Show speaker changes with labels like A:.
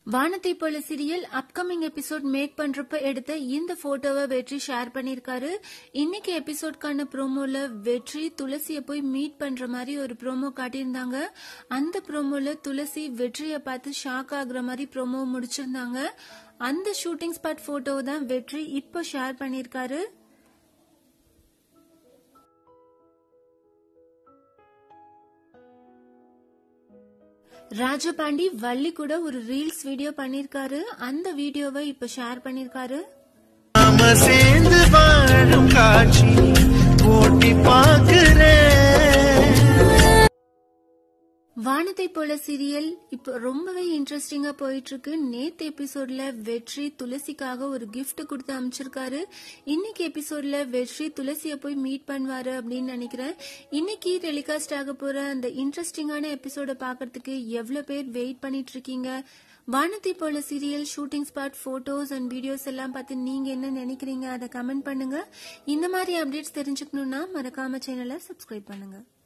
A: வானத்தை போல serial upcoming episode make பண்றப்ப எடுத்த இந்த போட்டோவை வெற்றி ஷேர் பண்ணிருக்காரு இன்னைக்கு எபிசோட்கான ப்ரோமோல வெற்றி துளசிய போய் மீட் பண்ற மாதிரி ஒரு ப்ரோமோ காட்டியிருந்தாங்க அந்த ப்ரோமோல துளசி வெற்றிய பார்த்து ஷாக் ஆகுற மாதிரி ப்ரோமோ முடிச்சிருந்தாங்க அந்த ஷூட்டிங் ஸ்பாட் போட்டோவை தான் வெற்றி இப்போ ஷேர் பண்ணிருக்காரு ராஜபாண்டி வள்ளி கூட ஒரு ரீல்ஸ் வீடியோ பண்ணிருக்காரு அந்த வீடியோவை இப்ப ஷேர் பண்ணிருக்காரு
B: நாம சேர்ந்து வாழும் காட்சி ஓட்டி பார்க்கிறேன்
A: வானத்தை போல சீரியல் இப்போ ரொம்பவே இன்ட்ரெஸ்டிங்கா போயிட்டு இருக்கு நேத்து எபிசோட்ல வெற்றி துளசிக்காக ஒரு gift கொடுத்து அமைச்சிருக்காரு இன்னைக்கு எபிசோட்ல வெற்றி துளசிய போய் மீட் பண்ணுவாரு அப்படின்னு நினைக்கிறேன் இன்னைக்கு டெலிகாஸ்ட் ஆக போற அந்த இன்ட்ரெஸ்டிங்கான எபிசோட பாக்குறதுக்கு எவ்வளவு பேர் வெயிட் பண்ணிட்டு இருக்கீங்க வானத்தை போல serial shooting spot photos and videos எல்லாம் பார்த்து நீங்க என்ன நினைக்கிறீங்க அதை கமெண்ட் பண்ணுங்க இந்த மாதிரி அப்டேட்ஸ் தெரிஞ்சுக்கணும்னா மறக்காம சேனலை சப்ஸ்கிரைப் பண்ணுங்க